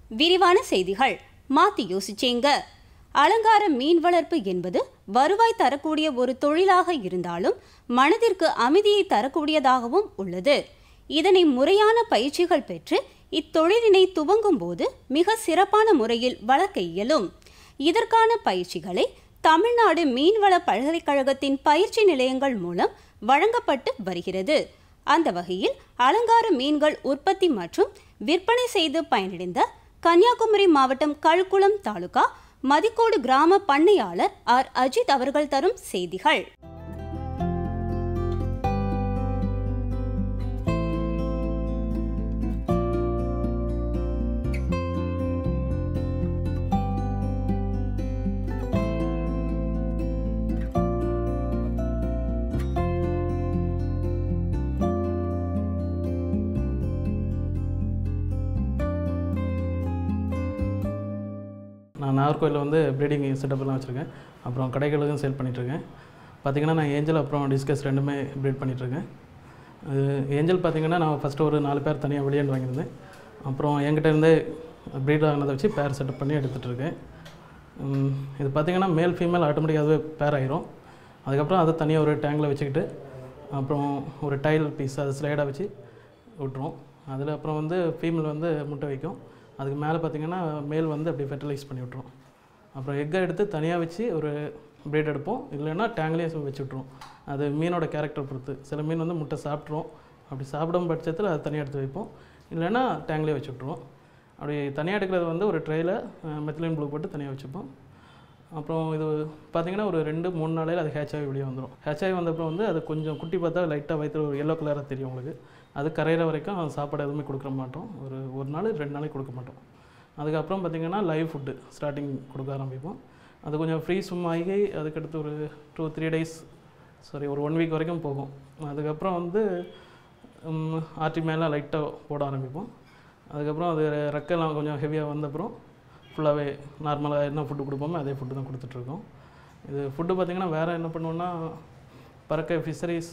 விரிவான செய்திகள் மாத்தி யோசிச்சேங்க அலங்கார மீன் வளர்ப்பு என்பது வருவாய் தரக்கூடிய ஒரு தொழிலாக இருந்தாலும் மனதிற்கு அமைதியை தரக்கூடியதாகவும் உள்ளது இதனை முறையான பயிற்சிகள் பெற்று இத்தொழிலினை துவங்கும் போது மிக சிறப்பான முறையில் வளர்க்க இயலும் இதற்கான பயிற்சிகளை தமிழ்நாடு மீன்வள பல்கலைக்கழகத்தின் பயிற்சி நிலையங்கள் மூலம் வழங்கப்பட்டு வருகிறது அந்த வகையில் அலங்கார மீன்கள் உற்பத்தி மற்றும் விற்பனை செய்து பயனடைந்த கன்னியாகுமரி மாவட்டம் கல்குளம் தாலுகா மதிக்கோடு கிராம பண்ணையாளர் ஆர் அஜித் அவர்கள் தரும் செய்திகள் நான் நாகர்கோயிலில் வந்து ப்ரீடிங் செட்டப்லாம் வச்சுருக்கேன் அப்புறம் கடைகளுக்கும் சேல் பண்ணிகிட்ருக்கேன் பார்த்தீங்கன்னா நான் ஏஞ்சல் அப்புறம் டிஸ்கஸ் ரெண்டுமே ப்ரீட் பண்ணிகிட்ருக்கேன் அது ஏஞ்சல் பார்த்தீங்கன்னா நான் ஃபஸ்ட்டு ஒரு நாலு பேர் தனியாக வெளியாண்டு வாங்கியிருந்தேன் அப்புறம் என்கிட்ட இருந்தே ப்ரீட் ஆனதை வச்சு பேர் செட்டப் பண்ணி எடுத்துகிட்டு இருக்கேன் உம், இது பார்த்தீங்கன்னா மேல் ஃபீமேல் ஆட்டோமேட்டிக்காகவே பேர் ஆயிரும் அதுக்கப்புறம் அதை தனியாக ஒரு டேங்கில் வச்சுக்கிட்டு அப்புறம் ஒரு டைல் பீஸ் அதை ஸ்லைடாக வச்சு விட்டுரும் அதில் அப்புறம் வந்து ஃபீமேல் வந்து முட்டை வைக்கும் அதுக்கு மேலே பார்த்தீங்கன்னா மேல் வந்து அப்படி ஃபெர்டிலைஸ் பண்ணி விட்ரும் அப்புறம் எக்கை எடுத்து தனியாக வச்சு ஒரு ப்ரீட் எடுப்போம் இல்லைன்னா டேங்க்லேயே வச்சு விட்ருவோம் அது மீனோட கேரக்டர் பொறுத்து சில மீன் வந்து முட்டை சாப்பிட்ரும் அப்படி சாப்பிடும் பட்சத்தில் அதை தனியாக எடுத்து வைப்போம் இல்லைன்னா டேங்க்லேயே வச்சு விட்ருவோம் அப்படி தனியாக எடுக்கிறது வந்து ஒரு ட்ரேயில் மெத்திலின் ப்ளூ போட்டு தனியாக வச்சுப்போம் அப்புறம் இது பார்த்தீங்கன்னா ஒரு ரெண்டு மூணு நாளையில் அது ஹேட்ச் ஆகி வெளியே வந்துடும் ஹேட்ச் ஆகி வந்தப்பறம் வந்து அது கொஞ்சம் குட்டி பார்த்தா லைட்டாக வயிற்று ஒரு எல்லோ கலராக தெரியும் உங்களுக்கு அது கரையிற வரைக்கும் அது சாப்பாடு எதுவுமே கொடுக்க மாட்டோம் ஒரு ஒரு நாள் ரெண்டு நாளைக்கு கொடுக்க மாட்டோம் அதுக்கப்புறம் பார்த்தீங்கன்னா லைவ் ஃபுட்டு ஸ்டார்டிங் கொடுக்க ஆரம்பிப்போம் அது கொஞ்சம் ஃப்ரீ ஆகி அதுக்கடுத்து ஒரு டூ த்ரீ டேஸ் சாரி ஒரு ஒன் வீக் வரைக்கும் போகும் அதுக்கப்புறம் வந்து ம், ஆர்டி மேலே லைட்டாக போட ஆரம்பிப்போம் அதுக்கப்புறம் அது ரெக்கெல்லாம் கொஞ்சம் ஹெவியாக வந்தப்புறம் ஃபுல்லாகவே நார்மலாக என்ன ஃபுட்டு கொடுப்போமோ அதே ஃபுட்டு தான் கொடுத்துட்ருக்கோம் இது ஃபுட்டு பார்த்திங்கன்னா வேறு என்ன பண்ணுவோன்னா பறக்க ஃபிஷரிஸ்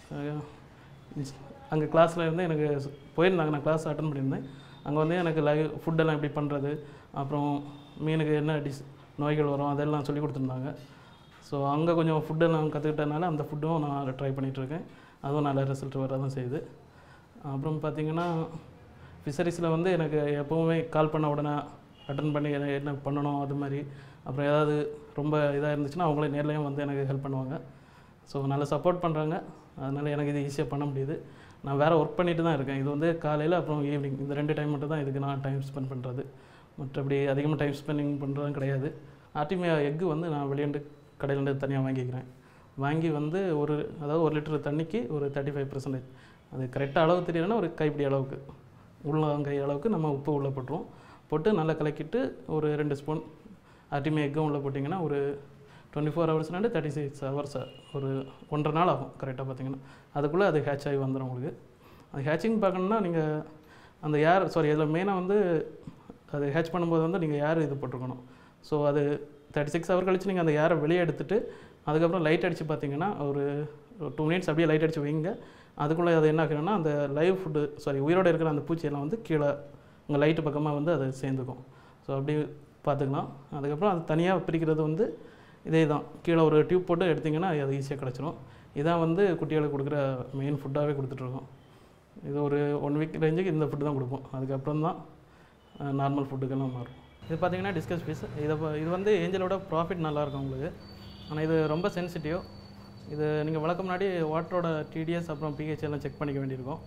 அங்கே கிளாஸில் இருந்து எனக்கு ஸ்- போயிருந்தாங்க நான் கிளாஸ் அட்டன் பண்ணியிருந்தேன் அங்கே வந்து எனக்கு லைவ் ஃபுட்டெல்லாம் எப்படி பண்ணுறது அப்புறம் மீனுக்கு என்ன டிஸ் நோய்கள் வரும் அதெல்லாம் சொல்லி கொடுத்துருந்தாங்க ஸோ அங்கே கொஞ்சம் ஃபுட்டெல்லாம் கற்றுக்கிட்டனால அந்த ஃபுட்டும் நான் ட்ரை பண்ணிகிட்ருக்கேன் அதுவும் நல்ல ரிசல்ட் வர தான் செய்யுது அப்புறம் பார்த்திங்கன்னா ஃபிஷரிஸில் வந்து எனக்கு எப்போவுமே கால் பண்ண உடனே அட்டன் பண்ணி என்ன என்ன பண்ணணும் அது மாதிரி அப்புறம் ஏதாவது ரொம்ப இதாக இருந்துச்சுன்னா அவங்களே நேர்லையும் வந்து எனக்கு ஹெல்ப் பண்ணுவாங்க ஸோ நல்லா சப்போர்ட் பண்ணுறாங்க அதனால் எனக்கு இது ஈஸியாக பண்ண முடியுது நான் வேறு ஒர்க் பண்ணிட்டு தான் இருக்கேன் இது வந்து காலையில் அப்புறம் ஈவினிங் இந்த ரெண்டு டைம் மட்டும் தான் இதுக்கு நான் டைம் ஸ்பெண்ட் பண்ணுறது மற்றபடி அதிகமாக டைம் ஸ்பெண்டிங் பண்ணுறதும் கிடையாது ஆர்டிமியா எக்கு வந்து நான் வெளியேண்டு கடையிலேருந்து தனியாக வாங்கிக்கிறேன் வாங்கி வந்து ஒரு அதாவது ஒரு லிட்டர் தண்ணிக்கு ஒரு தேர்ட்டி ஃபைவ் பர்சன்டேஜ் அது கரெக்டாக அளவு தெரியலன்னா ஒரு கைப்பிடி அளவுக்கு உள்ளங்கை அளவுக்கு நம்ம உப்பு உள்ளே போட்டுருவோம் போட்டு நல்லா கலக்கிட்டு ஒரு ரெண்டு ஸ்பூன் ஆர்டிமியா எக்கும் உள்ளே போட்டிங்கன்னா ஒரு டுவெண்ட்டி ஃபோர் ஹவர்ஸ்னாண்டு தேர்ட்டி சிக்ஸ் ஹவர்ஸ் ஒரு ஒன்றரை நாள் ஆகும் கரெக்டாக பார்த்தீங்கன்னா அதுக்குள்ளே அது ஹேட்ச் ஆகி வந்துடும் உங்களுக்கு அது ஹேட்சிங் பார்க்கணுன்னா நீங்கள் அந்த ஏர் சாரி அதில் மெயினாக வந்து அது ஹேட்ச் பண்ணும்போது வந்து நீங்கள் ஏர் இது போட்டிருக்கணும் ஸோ அது தேர்ட்டி சிக்ஸ் ஹவர் கழிச்சு நீங்கள் அந்த ஏரை வெளியே எடுத்துட்டு அதுக்கப்புறம் லைட் அடித்து பார்த்தீங்கன்னா ஒரு டூ மினிட்ஸ் அப்படியே லைட் அடித்து வைங்க அதுக்குள்ளே அது என்ன ஆகுதுன்னா அந்த லைவ் ஃபுட்டு சாரி உயிரோடு இருக்கிற அந்த பூச்சியெல்லாம் வந்து கீழே உங்கள் லைட்டு பக்கமாக வந்து அது சேர்ந்துக்கும் ஸோ அப்படி பார்த்துக்கலாம் அதுக்கப்புறம் அது தனியாக பிரிக்கிறது வந்து இதே தான் கீழே ஒரு டியூப் போட்டு எடுத்திங்கன்னா அது ஈஸியாக கிடச்சிரும் இதான் வந்து குட்டிகளுக்கு கொடுக்குற மெயின் ஃபுட்டாகவே கொடுத்துட்ருக்கோம் இது ஒரு ஒன் வீக் ரேஞ்சுக்கு இந்த ஃபுட்டு தான் கொடுப்போம் அதுக்கப்புறம் தான் நார்மல் ஃபுட்டுக்கெல்லாம் மாறும் இது பார்த்தீங்கன்னா டிஸ்கஸ் பீஸ் இதை ப- இது வந்து ஏஞ்சலோட ப்ராஃபிட் நல்லாயிருக்கும் உங்களுக்கு ஆனால் இது ரொம்ப சென்சிட்டிவ் இது நீங்கள் வளர்க்க முன்னாடி வாட்டரோட டிடிஎஸ் அப்புறம் பிஹெச் எல்லாம் செக் பண்ணிக்க வேண்டியிருக்கும்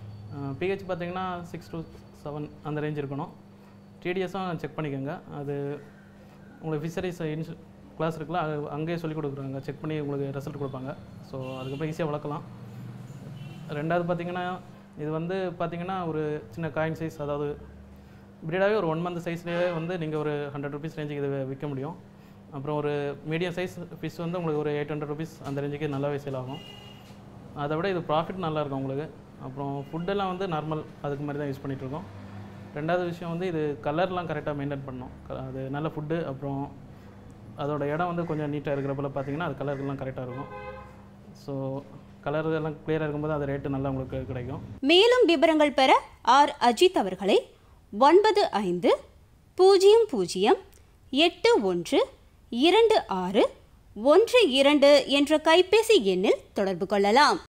பிஹெச் பார்த்தீங்கன்னா சிக்ஸ் to செவன் அந்த ரேஞ்ச் இருக்கணும் டிடிஎஸும் செக் பண்ணிக்கோங்க அது உங்களுக்கு ஃபிஷரிஸ் இன்சு கிளாஸ் இருக்குல்ல அது அங்கேயே சொல்லிக் கொடுக்குறாங்க செக் பண்ணி உங்களுக்கு ரிசல்ட் கொடுப்பாங்க ஸோ அதுக்கப்புறம் ஈஸியாக வளர்க்கலாம் ரெண்டாவது பார்த்தீங்கன்னா இது வந்து பார்த்தீங்கன்னா ஒரு சின்ன காயின் சைஸ் அதாவது பிரீடாகவே ஒரு ஒன் மந்த் சைஸ்லேயே வந்து நீங்கள் ஒரு ஹண்ட்ரட் ருபீஸ் ரேஞ்சுக்கு இது விற்க முடியும் அப்புறம் ஒரு மீடியம் சைஸ் ஃபிஷ் வந்து உங்களுக்கு ஒரு எயிட் ஹண்ட்ரட் ருபீஸ் அந்த ரேஞ்சுக்கு நல்லாவே சேல் ஆகும் அதை விட இது ப்ராஃபிட் நல்லா இருக்கும் உங்களுக்கு அப்புறம் ஃபுட்டெல்லாம் வந்து நார்மல் அதுக்கு மாதிரி தான் யூஸ் பண்ணிகிட்ருக்கோம் ரெண்டாவது விஷயம் வந்து இது கலர்லாம் கரெக்டாக மெயின்டைன் பண்ணணும் க- அது நல்ல ஃபுட்டு அப்புறம் அதோட இடம் வந்து கொஞ்சம் நீட்டாக இருக்கிறப்பல பார்த்தீங்கன்னா அது கலர்லாம் கரெக்டாக இருக்கும் ஸோ கலர் எல்லாம் கிளியராக இருக்கும்போது அது ரேட்டு நல்லா உங்களுக்கு கிடைக்கும் மேலும் விவரங்கள் பெற ஆர் அஜித் அவர்களை ஒன்பது ஐந்து பூஜ்ஜியம் பூஜ்ஜியம் எட்டு ஒன்று இரண்டு ஆறு ஒன்று இரண்டு என்ற கைபேசி எண்ணில் தொடர்பு கொள்ளலாம்